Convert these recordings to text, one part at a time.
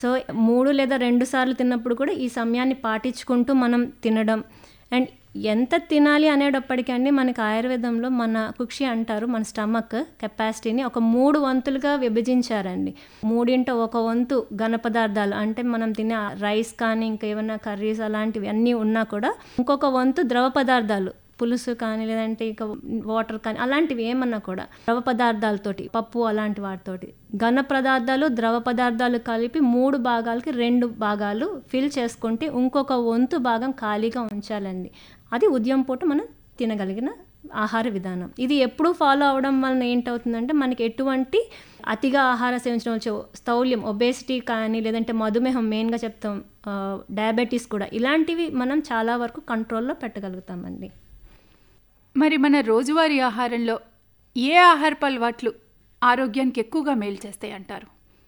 so మూడు లేదా రెండు సార్లు తిన్నప్పుడు కూడా ఈ సమయాన్ని పాటించుకుంటూ మనం తినడం అండ్ ఎంత తినాలి అనేటప్పటికండి మనకి ఆయుర్వేదంలో మన కుక్షి అంటారు మన స్టమక్ కెపాసిటీని ఒక మూడు వంతులుగా విభజించారండి మూడింట ఒక వంతు ఘన పదార్థాలు అంటే మనం తినే రైస్ కానీ ఇంకా ఏమైనా కర్రీస్ అలాంటివి అన్నీ ఉన్నా కూడా ఇంకొక వంతు ద్రవ పదార్థాలు పులుసు కానీ లేదంటే ఇక వాటర్ కానీ అలాంటివి ఏమన్నా కూడా ద్రవ పదార్థాలతోటి పప్పు అలాంటి వాటితోటి ఘన పదార్థాలు ద్రవ పదార్థాలు కలిపి మూడు భాగాలకి రెండు భాగాలు ఫిల్ చేసుకుంటే ఇంకొక వంతు భాగం ఖాళీగా ఉంచాలండి అది ఉదయం పూట మనం తినగలిగిన ఆహార విధానం ఇది ఎప్పుడు ఫాలో అవడం వలన ఏంటవుతుందంటే మనకి ఎటువంటి అతిగా ఆహార సేవించడం వచ్చే స్థౌల్యం ఒబేసిటీ కానీ లేదంటే మధుమేహం మెయిన్గా చెప్తాం డయాబెటీస్ కూడా ఇలాంటివి మనం చాలా వరకు కంట్రోల్లో పెట్టగలుగుతామండి మరి మన రోజువారీ ఆహారంలో ఏ ఆహారపు అలవాట్లు ఆరోగ్యానికి ఎక్కువగా మేలు చేస్తాయి అంటారు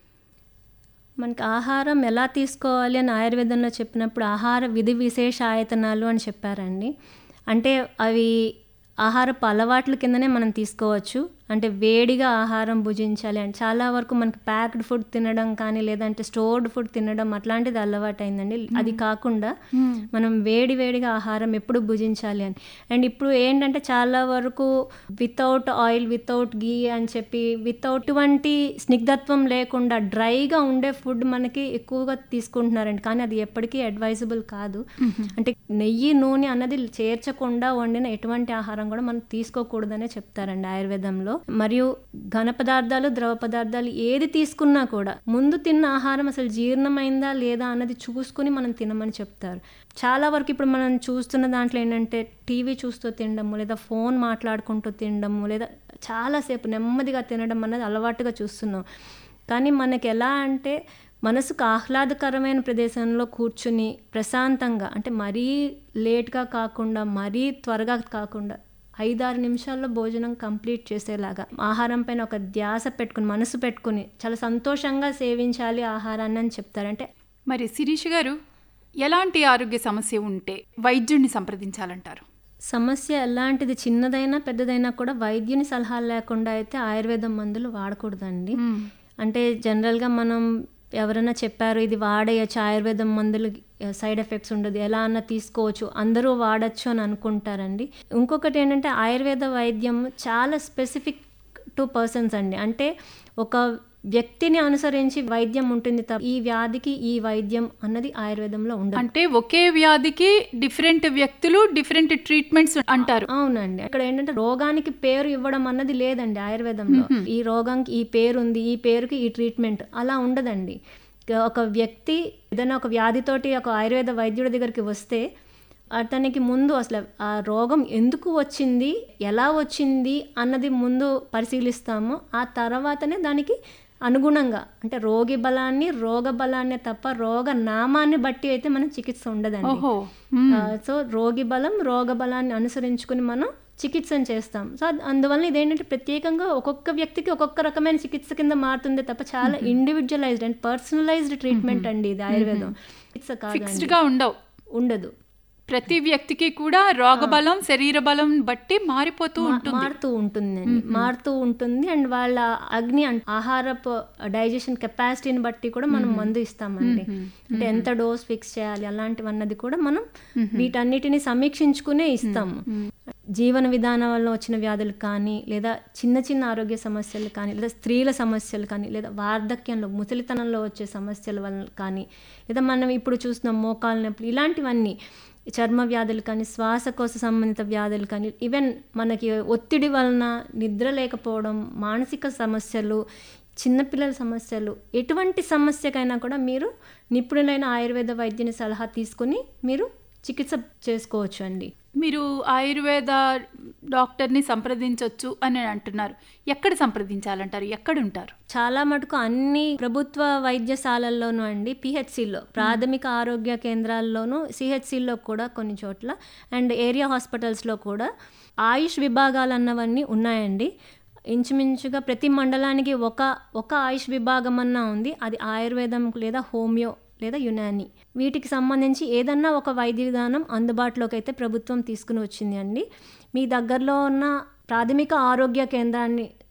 మనకి ఆహారం ఎలా తీసుకోవాలి అని ఆయుర్వేదంలో చెప్పినప్పుడు ఆహార విధి విశేష ఆయతనాలు అని చెప్పారండి అంటే అవి ఆహారపు అలవాట్ల కిందనే మనం తీసుకోవచ్చు అంటే వేడిగా ఆహారం భుజించాలి అంటే చాలా వరకు మనకి ప్యాక్డ్ ఫుడ్ తినడం కానీ లేదంటే స్టోర్డ్ ఫుడ్ తినడం అట్లాంటిది అలవాటు అయిందండి అది కాకుండా మనం వేడి వేడిగా ఆహారం ఎప్పుడు భుజించాలి అని అండ్ ఇప్పుడు ఏంటంటే చాలా వరకు వితౌట్ ఆయిల్ వితౌట్ గీ అని చెప్పి వితౌట్ వంటి స్నిగ్ధత్వం లేకుండా డ్రైగా ఉండే ఫుడ్ మనకి ఎక్కువగా తీసుకుంటున్నారండి కానీ అది ఎప్పటికీ అడ్వైజబుల్ కాదు అంటే నెయ్యి నూనె అన్నది చేర్చకుండా వండిన ఎటువంటి ఆహారం కూడా మనం తీసుకోకూడదనే చెప్తారండి ఆయుర్వేదంలో మరియు ఘన పదార్థాలు ద్రవ పదార్థాలు ఏది తీసుకున్నా కూడా ముందు తిన్న ఆహారం అసలు జీర్ణమైందా లేదా అన్నది చూసుకుని మనం తినమని చెప్తారు చాలా వరకు ఇప్పుడు మనం చూస్తున్న దాంట్లో ఏంటంటే టీవీ చూస్తూ తినడము లేదా ఫోన్ మాట్లాడుకుంటూ తినడము లేదా చాలాసేపు నెమ్మదిగా తినడం అన్నది అలవాటుగా చూస్తున్నాం కానీ మనకి ఎలా అంటే మనసుకు ఆహ్లాదకరమైన ప్రదేశంలో కూర్చుని ప్రశాంతంగా అంటే మరీ లేట్గా కాకుండా మరీ త్వరగా కాకుండా ఐదారు నిమిషాల్లో భోజనం కంప్లీట్ చేసేలాగా ఆహారం పైన ఒక ధ్యాస పెట్టుకుని మనసు పెట్టుకుని చాలా సంతోషంగా సేవించాలి ఆహారాన్ని అని చెప్తారంటే మరి శిరీష్ గారు ఎలాంటి ఆరోగ్య సమస్య ఉంటే వైద్యుడిని సంప్రదించాలంటారు సమస్య ఎలాంటిది చిన్నదైనా పెద్దదైనా కూడా వైద్యుని సలహా లేకుండా అయితే ఆయుర్వేదం మందులు వాడకూడదండి అంటే జనరల్గా మనం ఎవరైనా చెప్పారు ఇది వాడేయచ్చు ఆయుర్వేదం మందులు సైడ్ ఎఫెక్ట్స్ ఉండదు ఎలా అన్నా తీసుకోవచ్చు అందరూ వాడచ్చు అని అనుకుంటారండి ఇంకొకటి ఏంటంటే ఆయుర్వేద వైద్యం చాలా స్పెసిఫిక్ టు పర్సన్స్ అండి అంటే ఒక వ్యక్తిని అనుసరించి వైద్యం ఉంటుంది తప్ప ఈ వ్యాధికి ఈ వైద్యం అన్నది ఆయుర్వేదంలో ఉండదు అంటే ఒకే వ్యాధికి డిఫరెంట్ వ్యక్తులు డిఫరెంట్ ట్రీట్మెంట్స్ అంటారు అవునండి ఇక్కడ ఏంటంటే రోగానికి పేరు ఇవ్వడం అన్నది లేదండి ఆయుర్వేదంలో ఈ రోగానికి ఈ పేరు ఉంది ఈ పేరుకి ఈ ట్రీట్మెంట్ అలా ఉండదండి ఒక వ్యక్తి ఏదైనా ఒక వ్యాధితోటి ఒక ఆయుర్వేద వైద్యుడి దగ్గరికి వస్తే అతనికి ముందు అసలు ఆ రోగం ఎందుకు వచ్చింది ఎలా వచ్చింది అన్నది ముందు పరిశీలిస్తాము ఆ తర్వాతనే దానికి అనుగుణంగా అంటే రోగి బలాన్ని రోగ బలాన్ని తప్ప రోగ నామాన్ని బట్టి అయితే మనం చికిత్స ఉండదండి ఓహో ఆ, సో రోగి బలం రోగ బలాన్ని అనుసరించుకుని మనం చికిత్సను చేస్తాం సో అది- అందువల్ల ఇదేంటంటే ప్రత్యేకంగా ఒక్కొక్క వ్యక్తికి ఒక్కొక్క రకమైన చికిత్స కింద మారుతుంది తప్ప చాలా ఇండివిజువలైజ్డ్ అండ్ పర్సనలైజ్డ్ ట్రీట్మెంట్ అండి ఇది ఆయుర్వేదం చికిత్స కాదు ఫిక్స్డ్ గా ఉండవు ఉండదు ప్రతి వ్యక్తికి కూడా రోగబలం శరీర బలం బట్టి మారిపోతూ ఉంటుంది మారుతూ ఉంటుందండి మారుతూ ఉంటుంది అండ్ వాళ్ళ అగ్ని అండ్ ఆహారపు డైజెషన్ కెపాసిటీని బట్టి కూడా మనం మందు ఇస్తామండి అంటే ఎంత డోస్ ఫిక్స్ చేయాలి అలాంటివన్నది కూడా మనం వీటన్నిటిని సమీక్షించుకునే ఇస్తాము జీవన విధానం వల్ల వచ్చిన వ్యాధులు కానీ లేదా చిన్న చిన్న ఆరోగ్య సమస్యలు కానీ లేదా స్త్రీల సమస్యలు కానీ లేదా వార్ధక్యంలో ముసలితనంలో వచ్చే సమస్యల వల్ల కానీ లేదా మనం ఇప్పుడు చూస్తున్న మోకాలు నొప్పులు ఇలాంటివన్నీ చర్మ వ్యాధులు కానీ శ్వాసకోశ సంబంధిత వ్యాధులు కానీ ఈవెన్ మనకి ఒత్తిడి వలన నిద్ర లేకపోవడం మానసిక సమస్యలు చిన్నపిల్లల సమస్యలు ఎటువంటి సమస్యకైనా కూడా మీరు నిపుణులైన ఆయుర్వేద వైద్యుని సలహా తీసుకుని మీరు చికిత్స చేసుకోవచ్చు అండి మీరు ఆయుర్వేద డాక్టర్ని సంప్రదించవచ్చు అని అంటున్నారు ఎక్కడ సంప్రదించాలంటారు ఎక్కడ ఉంటారు చాలా మటుకు అన్ని ప్రభుత్వ వైద్యశాలల్లోనూ అండి పిహెచ్సిలో ప్రాథమిక ఆరోగ్య కేంద్రాల్లోనూ సిహెచ్సిలో కూడా కొన్ని చోట్ల అండ్ ఏరియా హాస్పిటల్స్లో కూడా ఆయుష్ విభాగాలు అన్నవన్నీ ఉన్నాయండి ఇంచుమించుగా ప్రతి మండలానికి ఒక ఒక ఆయుష్ విభాగం అన్నా ఉంది అది ఆయుర్వేదం లేదా హోమియో లేదా యునాని వీటికి సంబంధించి ఏదన్నా ఒక వైద్య విధానం అందుబాటులోకి అయితే ప్రభుత్వం తీసుకుని వచ్చింది అండి మీ దగ్గరలో ఉన్న ప్రాథమిక ఆరోగ్య కేంద్రాన్ని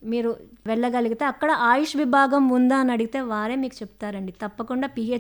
మీరు వెళ్ళగలిగితే అక్కడ ఆయుష్ విభాగం ఉందా అని అడిగితే వారే మీకు చెప్తారండి తప్పకుండా పిహెచ్